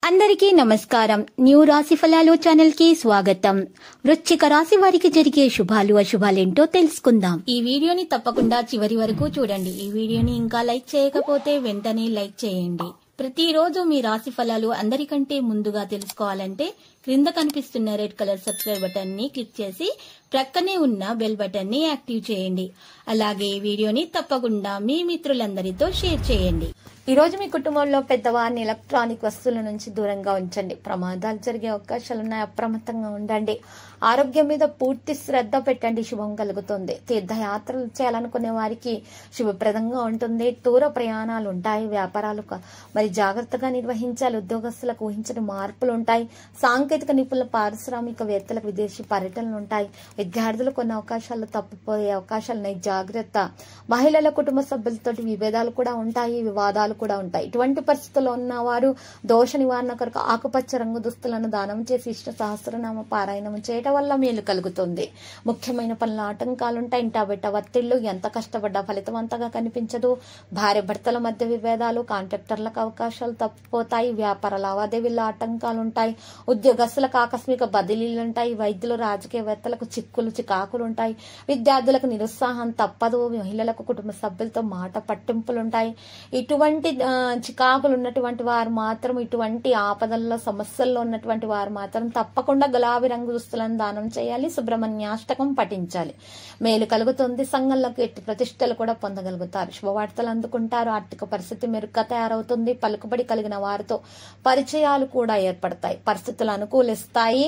అందరికీ నమస్కారం న్యూ రాశి ఫలాలు ఛానల్ కి స్వాగతం వృశ్చిక రాశి వారికి జరిగే శుభాలు అశుభాలేంటో తెలుసుకుందాం ఈ వీడియోని తప్పకుండా చివరి వరకు చూడండి ఈ వీడియోని ఇంకా లైక్ చేయకపోతే వెంటనే లైక్ చేయండి ప్రతిరోజు మీ రాశి ఫలాలు అందరికంటే ముందుగా తెలుసుకోవాలంటే క్రింద కనిపిస్తున్న రెడ్ కలర్ సబ్స్క్రైబ్ బటన్ ని క్లిక్ చేసి ప్రక్కనే ఉన్న బెల్ బటన్ ని యాక్టివ్ చేయండి అలాగే ఈ వీడియోని తప్పకుండా మీ మిత్రులందరితో షేర్ చేయండి ఈ రోజు మీ కుటుంబంలో పెద్దవారిని ఎలక్ట్రానిక్ వస్తువుల నుంచి దూరంగా ఉంచండి ప్రమాదాలు జరిగే అవకాశాలు ఉన్నాయి అప్రమత్తంగా ఉండండి ఆరోగ్యం మీద పూర్తి శ్రద్ధ పెట్టండి శుభం కలుగుతుంది తీర్థయాత్రలు చేయాలనుకునే వారికి శుభప్రదంగా ఉంటుంది దూర ప్రయాణాలు ఉంటాయి వ్యాపారాలు క- మరి జాగ్రత్తగా నిర్వహించాలి ఉద్యోగస్తులకు ఊహించని మార్పులు ఉంటాయి సాంకేతిక నిపుణుల పారిశ్రామికవేత్తలకు విదేశీ పర్యటనలు ఉంటాయి విద్యార్థులు కొన్ని అవకాశాలు తప్పిపోయే అవకాశాలు ఉన్నాయి జాగ్రత్త మహిళల కుటుంబ సభ్యులతోటి విభేదాలు కూడా ఉంటాయి వివాదాలు కూడా ఉంటాయి ఇటువంటి పరిస్థితుల్లో ఉన్నవారు దోష నివారణ కొరకు ఆకుపచ్చ రంగు దుస్తులను దానం చేసి ఇష్ట సహస్రనామ పారాయణం చేయటం వల్ల మేలు కలుగుతుంది ముఖ్యమైన పనుల ఆటంకాలు ఉంటాయి ఇంటా బిడ్డ ఒత్తిళ్లు ఎంత కష్టపడ్డా ఫలితం అంతగా కనిపించదు భార్య భర్తల మధ్య విభేదాలు కాంట్రాక్టర్లకు అవకాశాలు తప్పిపోతాయి వ్యాపార లావాదేవీల్లో ఆటంకాలు ఉంటాయి ఉద్యోగస్తులకు ఆకస్మిక బదిలీలు ఉంటాయి వైద్యులు రాజకీయవేత్తలకు చిక్కులు చికాకులు ఉంటాయి విద్యార్థులకు నిరుత్సాహం తప్పదు మహిళలకు కుటుంబ సభ్యులతో మాట పట్టింపులు ఉంటాయి ఇటువంటి ఆ, చికాకులు ఉన్నటువంటి వారు మాత్రం ఇటువంటి ఆపదల్లో సమస్యల్లో ఉన్నటువంటి వారు మాత్రం తప్పకుండా గులాబీ రంగు దుస్తులను దానం చేయాలి సుబ్రహ్మణ్యాష్టకం పఠించాలి మేలు కలుగుతుంది సంఘంలోకి ఎట్టి ప్రతిష్టలు కూడా పొందగలుగుతారు శుభవార్తలు అందుకుంటారు ఆర్థిక పరిస్థితి మెరుగ్గా తయారవుతుంది పలుకుబడి కలిగిన వారితో పరిచయాలు కూడా ఏర్పడతాయి పరిస్థితులు అనుకూలిస్తాయి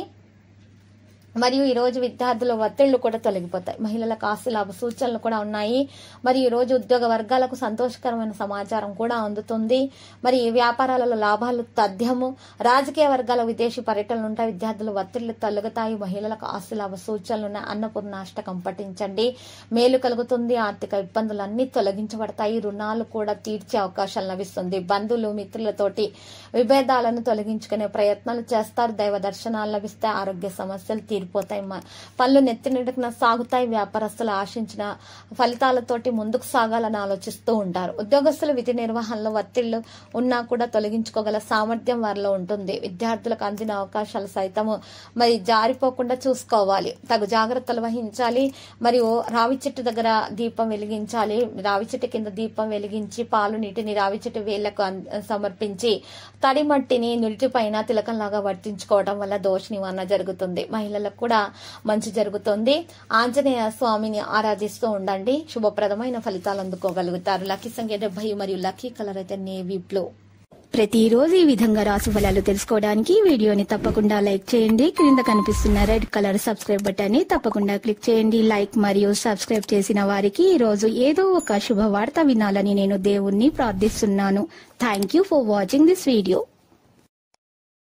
మరియు ఈ రోజు విద్యార్థుల ఒత్తిళ్లు కూడా తొలగిపోతాయి మహిళలకు ఆస్తి లాభ సూచనలు కూడా ఉన్నాయి మరి ఈ రోజు ఉద్యోగ వర్గాలకు సంతోషకరమైన సమాచారం కూడా అందుతుంది మరి ఈ వ్యాపారాలలో లాభాలు తథ్యము రాజకీయ వర్గాల విదేశీ పర్యటనలు ఉంటాయి విద్యార్థుల ఒత్తిళ్లు తొలగుతాయి మహిళలకు ఆస్తి లాభ సూచనలు ఉన్నాయి అన్నపూర్ణాష్టకం పఠించండి మేలు కలుగుతుంది ఆర్థిక ఇబ్బందులు అన్ని తొలగించబడతాయి రుణాలు కూడా తీర్చే అవకాశాలు లభిస్తుంది బంధువులు మిత్రులతోటి విభేదాలను తొలగించుకునే ప్రయత్నాలు చేస్తారు దైవ దర్శనాలు లభిస్తాయి ఆరోగ్య సమస్యలు తీరిపోతాయి మ- పనులు నెత్తినడుకున సాగుతాయి వ్యాపారస్తులు ఆశించిన ఫలితాలతోటి ముందుకు సాగాలని ఆలోచిస్తూ ఉంటారు ఉద్యోగస్తులు విధి నిర్వహణలో ఒత్తిళ్లు ఉన్నా కూడా తొలగించుకోగల సామర్థ్యం వారిలో ఉంటుంది విద్యార్థులకు అందిన అవకాశాలు సైతము మరి జారిపోకుండా చూసుకోవాలి తగు జాగ్రత్తలు వహించాలి మరియు రావి చెట్టు దగ్గర దీపం వెలిగించాలి రావి చెట్టు కింద దీపం వెలిగించి పాలు నీటిని రావి చెట్టు వేళ్లకు అన్- సమర్పించి తడి మట్టిని నులిటి పైన తిలకంలాగా వర్తించుకోవడం వల్ల దోష నివారణ జరుగుతుంది మహిళలకు కూడా మంచి జరుగుతుంది ఆంజనేయ స్వామిని ఆరాధిస్తూ ఉండండి శుభప్రదమైన ఫలితాలు అందుకోగలుగుతారు లక్కీ సంఖ్య డెబ్బై మరియు లక్కీ కలర్ అయితే నేవీ బ్లూ ప్రతిరోజు ఈ విధంగా రాశి ఫలాలు తెలుసుకోవడానికి ఈ వీడియోని తప్పకుండా లైక్ చేయండి క్రింద కనిపిస్తున్న రెడ్ కలర్ సబ్స్క్రైబ్ బటన్ ని తప్పకుండా క్లిక్ చేయండి లైక్ మరియు సబ్స్క్రైబ్ చేసిన వారికి ఈ రోజు ఏదో ఒక శుభవార్త వినాలని నేను దేవుణ్ణి ప్రార్థిస్తున్నాను thank you for watching this video